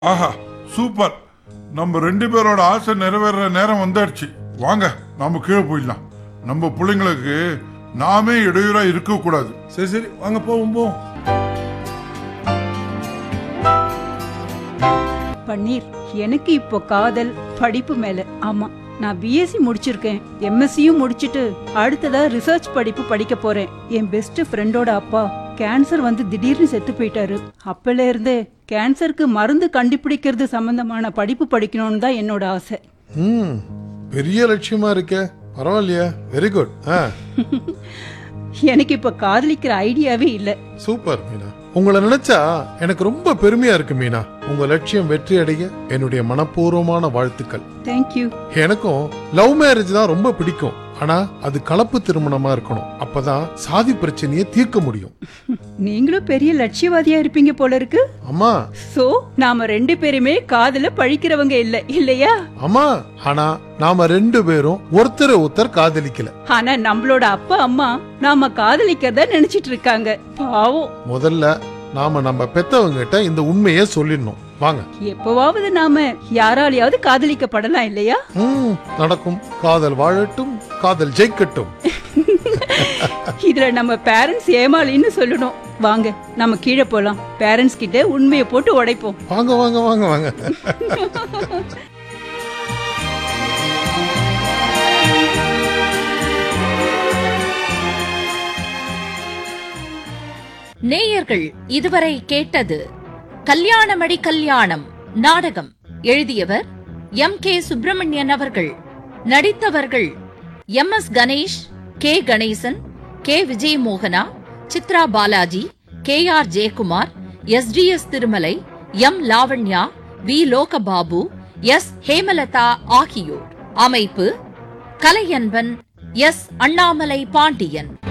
ஆஹா super நம்ம ரெண்டு பேரோட ஆசை நிறைவேற நேரம் வந்தாச்சு வாங்க நம்ம கீழே போயிடலாம் நம்ம பிள்ளைங்களுக்கு நாமே இடையூறா இருக்க கூடாது சரி சரி வாங்க போவோம் போவோம் பன்னீர் எனக்கு இப்போ காதல் படிப்பு மேல ஆமா நான் பிஎஸ்சி முடிச்சிருக்கேன் எம்எஸ்சியும் முடிச்சிட்டு அடுத்ததா ரிசர்ச் படிப்பு படிக்க போறேன் என் பெஸ்ட் ஃப்ரெண்டோட அப்பா கேன்சர் வந்து திடீர்னு செத்து போயிட்டாரு அப்பல இருந்தே கேன்சருக்கு மருந்து கண்டுபிடிக்கிறது சம்பந்தமான படிப்பு படிக்கணும்னு தான் என்னோட ஆசை ம் பெரிய லட்சியமா இருக்கே பரவாயில்லையா வெரி குட் ஆ எனக்கு இப்ப காதலிக்கிற ஐடியாவே இல்ல சூப்பர் மீனா உங்களை நினைச்சா எனக்கு ரொம்ப பெருமையா இருக்கு மீனா உங்க லட்சியம் வெற்றி அடைய என்னுடைய மனப்பூர்வமான வாழ்த்துக்கள் தேங்க்யூ எனக்கும் லவ் மேரேஜ் தான் ரொம்ப பிடிக்கும் ஆனா அது கலப்பு திருமணமா இருக்கணும் அப்பதான் சாதி பிரச்சனையை தீர்க்க முடியும் நீங்களும் பெரிய லட்சியவாதியா இருப்பீங்க போல இருக்கு அம்மா சோ நாம ரெண்டு பேருமே காதல பழிக்கிறவங்க இல்ல இல்லையா அம்மா ஆனா நாம ரெண்டு பேரும் ஒருத்தரை ஒருத்தர் காதலிக்கல ஆனா நம்மளோட அப்பா அம்மா நாம காதலிக்கிறதா நினைச்சிட்டு இருக்காங்க பாவம் முதல்ல நாம நம்ம பெத்தவங்கிட்ட இந்த உண்மையை சொல்லிடணும் வாங்க எப்பவாவது நாம யாராலையாவது காதலிக்கப்படலாம் இல்லையா ம், நடக்கும் காதல் வாழட்டும் காதல் ஜெயிக்கட்டும் இதுல நம்ம பேரண்ட்ஸ் ஏமாளின்னு சொல்லணும் வாங்க நம்ம கீழே போலாம் பேரண்ட்ஸ் கிட்ட உண்மையை போட்டு உடைப்போம் வாங்க வாங்க வாங்க வாங்க நேயர்கள் இதுவரை கேட்டது கல்யாணமடி கல்யாணம் நாடகம் எழுதியவர் எம் கே சுப்பிரமணியன் அவர்கள் நடித்தவர்கள் M S Ganesh K Ganesan K Vijayamohana Chitra Balaji K R Jayakumar S T S Thirumalai M Lavanya V Lokababu S Hemalatha ஆகியோர் அமைப்பு கலையன்பன் எஸ் அண்ணாமலை பாண்டியன்